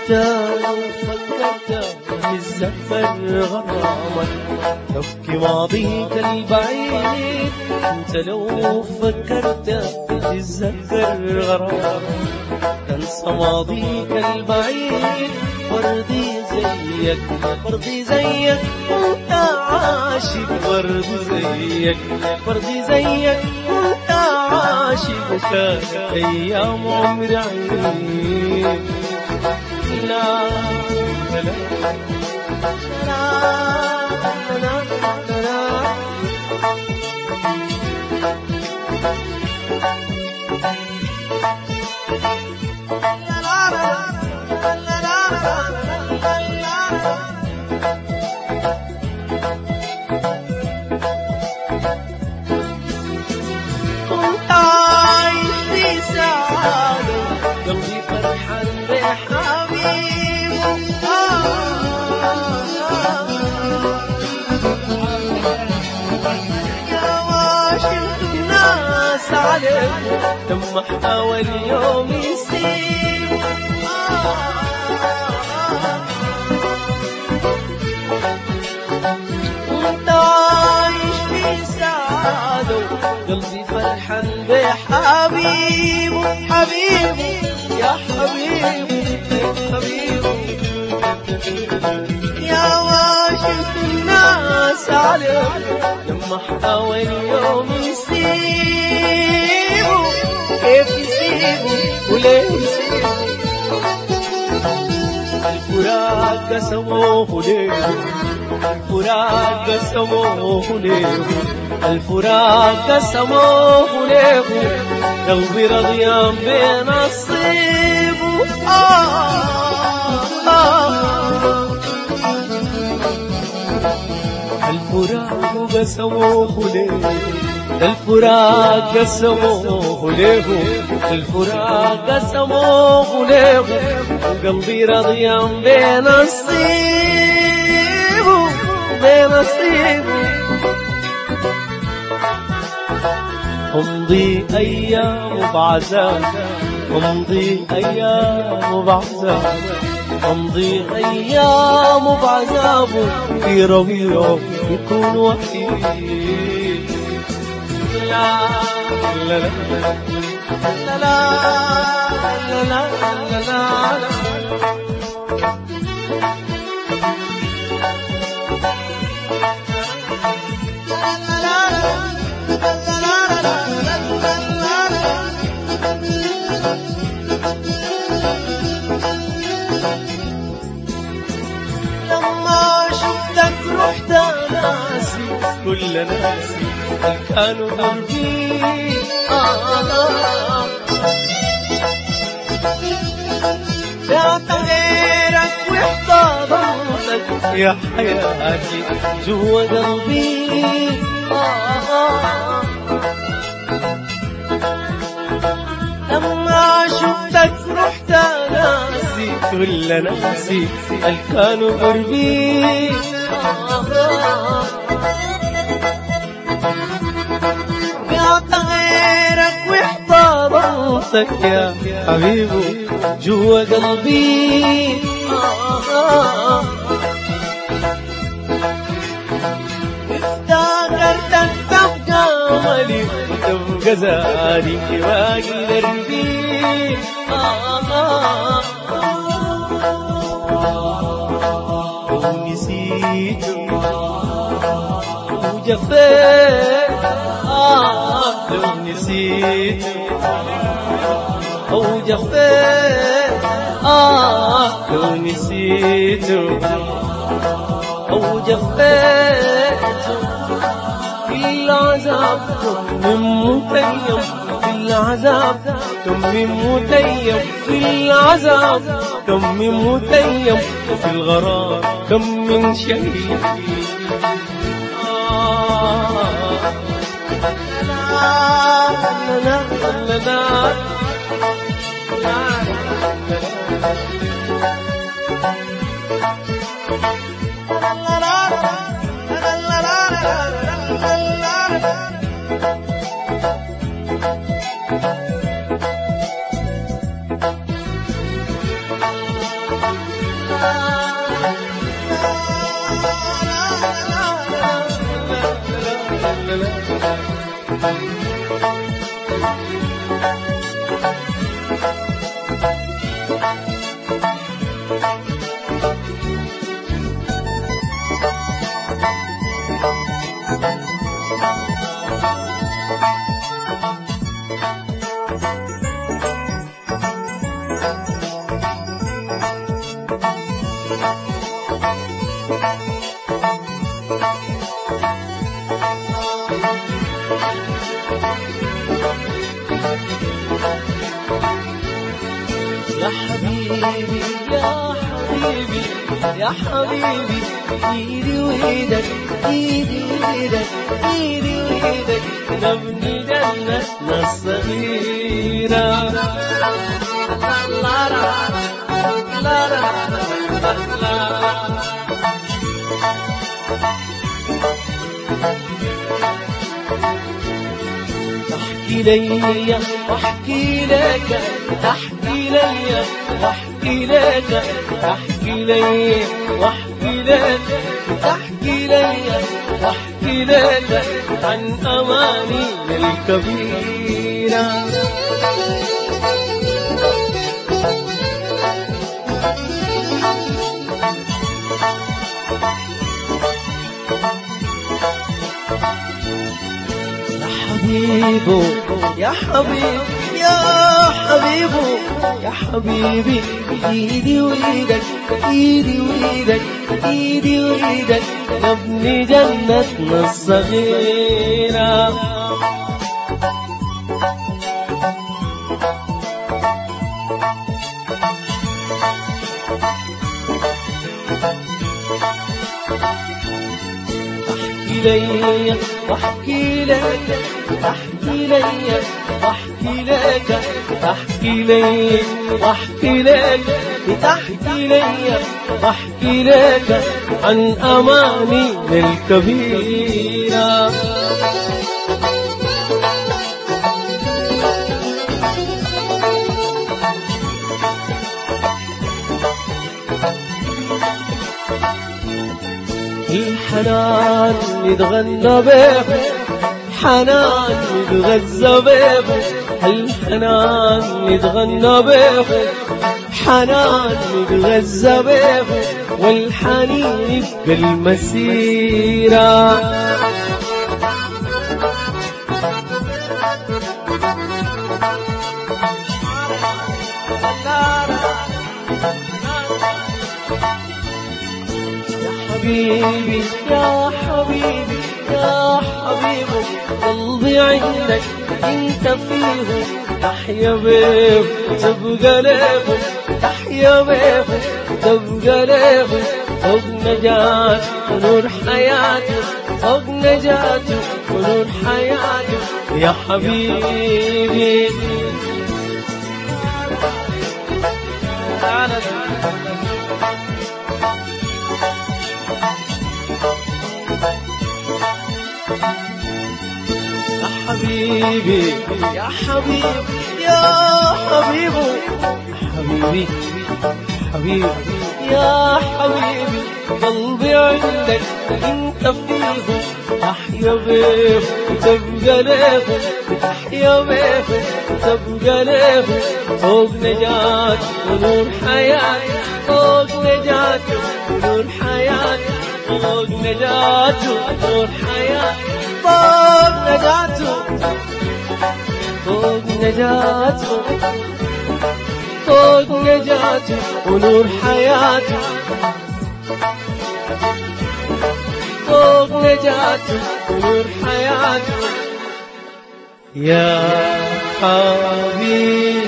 لو فكرت بالزفر غرامك تبكي ماضيك البعيد انت لو فكرت بالزفر غرامك تنسى ماضيك البعيد وردي زيك وردي زيك وانت عاشق وردي زيك وردي زيك وانت عاشق كانت ايام عمري عيد لا لا لا لا لا لا كنت عايش في سعادة قلبي فرحان بحبيبي يا واشفت الناس عليك لما حاول يوم يسيب وانت عايش في سعادة قلبي فرحان بحبيبه حبيبي يا حبيبي حبيبي يا واشف الناس عليك لما حاول يوم يسيبه كيف يسيبه وليه يسيبه الفراق قسموه ليه الفراق قسموه ليه الفراق قسموه ليه قلبي رضيان بنصيبه آه آه الفراق قسموه ليه الفراق قسموه ليه الفراق قسموه ليه قلبي رضيان بنصيبه بنصيبه امضي ايام بعذاب امضي ايام بعذاب امضي ايام بعذاب في ربيع يكون وحيد لا لا لا لا لا لا لا لا لا لما شفتك رحت ناسي كل ناسي كانوا قلبي آه بعت غيرك واحتضنتك يا حياتي جوا قلبي آه لما شفتك رحت ناسي كل ناسي اللي كانوا قربي بعت غيرك واحتضنتك يا حبيبي جوا قلبي افتكرتك تبقى مالي وتبقى زاري باقي دربي ونسيت وجفيت آه لو نسيت أو جفيت آه لو نسيت أو جفيت في العذاب من متيم في العذاب كم من متيم في العذاب كم من متيم في الغرام كم من شهيد آه لا لا لا لا يا حبيبي يا حبيبي يا حبيبي ايدي وايدك ايدي وايدك ايدي وايدك نبني جنتنا الصغيرة لا لا لا لا لا احكي لي واحكي لك احكي لي واحكي لك احكي لي واحكي لك احكي لي واحكي لك عن اماني الكبيره يا حبيبو يا حبيب يا حبيبو يا حبيبي ايدي وايدك ايدي وايدك ايدي وايدك نبني جنتنا الصغيرة احكي لي واحكي لك احكي لي واحكي لك احكي لي واحكي لك تحكي لي واحكي لك عن اماني الكبيره الحنان يتغنى به حنان يتغذى به الحنان يتغنى به حنان يتغذى به والحنين بالمسيرة حبيبي يا حبيبي يا حبيبي قلبي عندك انت فيه تحيا بيه تبقى ليه تحيا بيه تبقى ليه فوق نجاة ونور حياته فوق نجاته ونور حياته يا حبيبي تعال يا حبيبي يا حبيبي يا حبيبي حبيبي حبيبي يا حبيبي قلبي عندك انت فيه تحيا بيه تبقى ليه تحيا بيه تبقى ليه فوق نجاة ونور حياة فوق نجاة ونور حياة فوق نجاة ونور حياة فوق نجاته فوق نجاته فوق نجاته ونور حياته فوق نجاته ونور حياته يا حبيبي